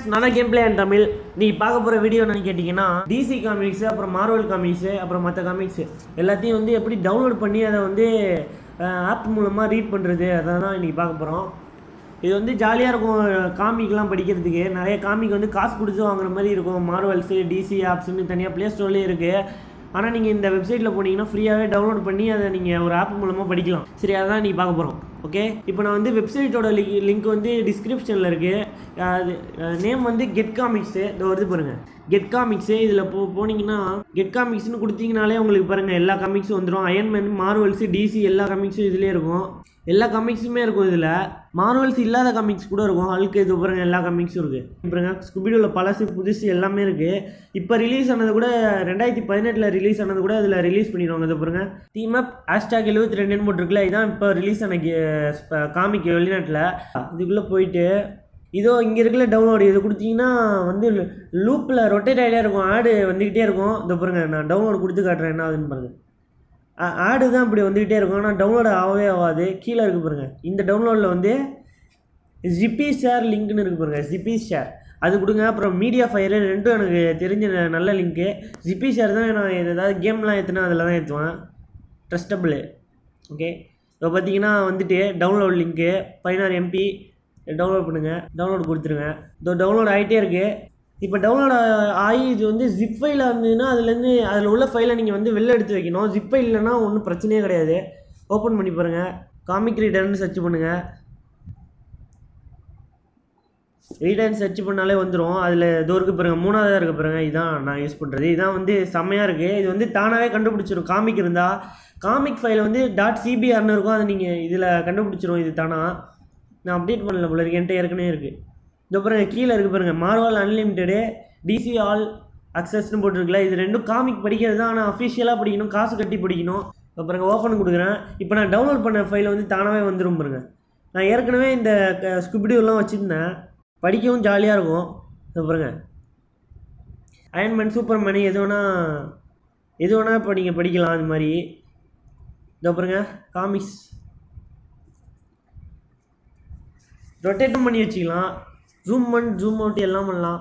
நான் game play and Tamil நீ பார்க்க போகிற வீடியோ என்னன்னு கேட்டிங்கன்னா டிசி காமிக்ஸ் அப்புறம் மார்வல் காமிக்ஸ் அப்புறம் மற்ற காமிக்ஸ் எல்லாத்தையும் வந்து எப்படி டவுன்லோட் பண்ணி அதை வந்து ஆப் மூலமாக ரீட் பண்ணுறது அதை தான் இன்றைக்கி பார்க்க போகிறோம் இது வந்து ஜாலியாக இருக்கும் காமிக்லாம் படிக்கிறதுக்கு நிறைய காமிக் வந்து காசு கொடுத்து வாங்குற மாதிரி இருக்கும் மார்வல்ஸு டிசி ஆப்ஸ்னு தனியாக ப்ளே ஸ்டோர்லேயே இருக்குது ஆனால் நீங்கள் இந்த வெப்சைட்டில் போனீங்கன்னா ஃப்ரீயாகவே டவுன்லோட் பண்ணி அதை நீங்கள் ஒரு ஆப் மூலமாக படிக்கலாம் சரி அதான் நீ பார்க்க போகிறோம் ஓகே இப்போ நான் வந்து வெப்சைட்டோட லிங்க் லிங்க் வந்து டிஸ்கிரிப்ஷனில் இருக்குது அது நேம் வந்து கெட் காமிக்ஸு இந்த வருது பாருங்கள் கெட் காமிக்ஸு இதில் போ போனீங்கன்னா கெட் காமிக்ஸ்னு கொடுத்தீங்கனாலே உங்களுக்கு பாருங்கள் எல்லா காமிக்ஸும் வந்துடும் அயன்மேன் மார்வல்ஸு டிசி எல்லா காமிக்ஸும் இதிலே இருக்கும் எல்லா காமிக்ஸுமே இருக்கும் இதில் மார்வல்ஸ் இல்லாத காமிக்ஸ் கூட இருக்கும் அழுக்கு இது பாருங்க எல்லா காமிக்ஸும் இருக்குது பாருங்க ஸ்குபிடியோவில் பழசு புதுசு எல்லாமே இருக்குது இப்போ ரிலீஸ் ஆனது கூட ரெண்டாயிரத்தி பதினெட்டில் ரிலீஸ் ஆனது கூட இதில் ரிலீஸ் பண்ணிடுவாங்க இது பாருங்க டீம் அப் ஹேஷ்டாக் எழுபத்தி ரெண்டுன்னு போட்டிருக்குல்ல இதான் இப்போ ரிலீஸ் ஆன காமிக் வெளிநாட்டில் இதுக்குள்ளே போயிட்டு இதோ இங்கே இருக்குல்ல டவுன்லோடு இது கொடுத்தீங்கன்னா வந்து லூப்பில் ரொட்டேட் ஆகிட்டே இருக்கும் ஆடு வந்துக்கிட்டே இருக்கும் இதோ பாருங்க நான் டவுன்லோடு கொடுத்து காட்டுறேன் என்ன ஆகுதுன்னு பாருங்க ஆடு தான் இப்படி வந்துக்கிட்டே இருக்கும் ஆனால் டவுன்லோட் ஆகவே ஆகாது கீழே இருக்கு பாருங்க இந்த டவுன்லோடில் வந்து ஜிபி ஷேர் லிங்க்னு இருக்கு பாருங்க ஜிபி ஷேர் அது கொடுங்க அப்புறம் மீடியா ஃபயர் ரெண்டும் எனக்கு தெரிஞ்ச ந- நல்ல லிங்க்கு ஜிபி ஷேர் தான் நான் ஏதாவது கேம்லாம் ஏற்றுனா அதில் தான் ஏற்றுவேன் ட்ரஸ்டபிள் ஓகே இப்போ பார்த்தீங்கன்னா வந்துட்டு டவுன்லோட் லிங்க்கு பதினாறு எம்பி டவுன்லோட் பண்ணுங்கள் டவுன்லோட் கொடுத்துருங்க இதோ டவுன்லோட் ஆகிட்டே இருக்குது இப்போ டவுன்லோட் ஆகி இது வந்து ஜிப் ஃபைல இருந்ததுன்னா அதுலேருந்து அதில் உள்ள ஃபைலை நீங்கள் வந்து வெளில எடுத்து வைக்கணும் ஜிப் ஃபைல் இல்லைன்னா ஒன்றும் பிரச்சனையே கிடையாது ஓப்பன் பண்ணி பாருங்கள் காமிக் ரீடர்னு சர்ச் பண்ணுங்கள் ரீடர்னு சர்ச் பண்ணாலே வந்துடும் அதில் இதோ இருக்கு பாருங்க மூணாவதாக இருக்க பாருங்க இதான் நான் யூஸ் பண்ணுறது இதான் வந்து செம்மையாக இருக்குது இது வந்து தானாகவே கண்டுபிடிச்சிரும் காமிக் இருந்தால் காமிக் ஃபைல் வந்து டாட் சிபிஆர்னு இருக்கும் அதை நீங்கள் இதில் கண்டுபிடிச்சிரும் இது தானா நான் அப்டேட் பண்ணல போல இருக்கு என்கிட்ட ஏற்கனவே இருக்குது இந்த பாருங்க கீழே இருக்கு பாருங்க மார்வல் அன்லிமிட்டெடு டிசி ஆல் அக்சஸ்னு போட்டிருக்குல்ல இது ரெண்டும் காமிக் படிக்கிறது தான் ஆனால் அஃபிஷியலாக படிக்கணும் காசு கட்டி படிக்கணும் இப்போ பாருங்க ஓப்பன் கொடுக்குறேன் இப்போ நான் டவுன்லோட் பண்ண ஃபைல் வந்து தானாகவே வந்துடும் பாருங்க நான் ஏற்கனவே இந்த ஸ்குபிடியோலாம் வச்சுருந்தேன் படிக்கவும் ஜாலியாக இருக்கும் இப்போ பாருங்க அயன்மேன் சூப்பர் மணி எது வேணா எது வேணா இப்போ நீங்கள் படிக்கலாம் அது மாதிரி இதோ பாருங்க காமிக்ஸ் ரொட்டேட்டும் பண்ணி வச்சுக்கலாம் ஜூம் பண்ணி ஜூம் அவுட் எல்லாம் பண்ணலாம்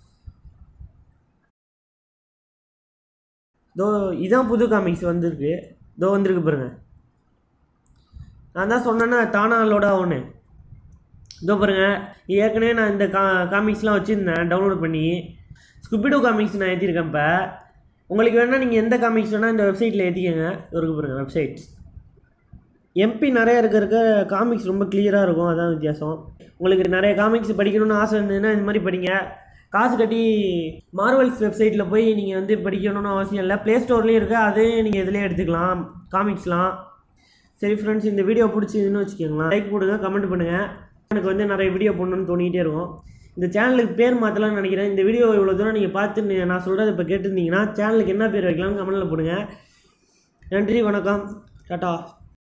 இதோ இதான் புது காமிக்ஸ் வந்திருக்கு இதோ வந்திருக்கு பாருங்க நான் தான் சொன்னேன்னா தானா லோட் ஆகும்னு இதோ பாருங்க ஏற்கனவே நான் இந்த கா காமிக்ஸ்லாம் வச்சுருந்தேன் டவுன்லோட் பண்ணி ஸ்குபிடோ காமிக்ஸ் நான் ஏற்றிருக்கேன் இப்போ உங்களுக்கு வேணால் நீங்கள் எந்த காமிக்ஸ் வேணால் இந்த வெப்சைட்டில் ஏற்றிக்கங்க இருக்கு பாருங்க வெப்சைட்ஸ் எம்பி நிறைய இருக்க இருக்க காமிக்ஸ் ரொம்ப கிளியராக இருக்கும் அதான் வித்தியாசம் உங்களுக்கு நிறைய காமிக்ஸ் படிக்கணும்னு ஆசை இருந்ததுன்னா இந்த மாதிரி படிங்க காசு கட்டி மார்வல்ஸ் வெப்சைட்டில் போய் நீங்கள் வந்து படிக்கணும்னு அவசியம் இல்லை ப்ளே ஸ்டோர்லேயும் இருக்குது அதே நீங்கள் இதிலே எடுத்துக்கலாம் காமிக்ஸ்லாம் சரி ஃப்ரெண்ட்ஸ் இந்த வீடியோ பிடிச்சிதுன்னு வச்சுக்கோங்களேன் லைக் போடுங்க கமெண்ட் பண்ணுங்கள் எனக்கு வந்து நிறைய வீடியோ போடணும்னு தோணிகிட்டே இருக்கும் இந்த சேனலுக்கு பேர் மாற்றலாம்னு நினைக்கிறேன் இந்த வீடியோ இவ்வளோ தூரம் நீங்கள் பார்த்து நீ- நான் சொல்கிறத இப்போ கேட்டிருந்தீங்கன்னா சேனலுக்கு என்ன பேர் வைக்கலாம்னு கமெண்ட்டில் போடுங்க நன்றி வணக்கம் டாட்டா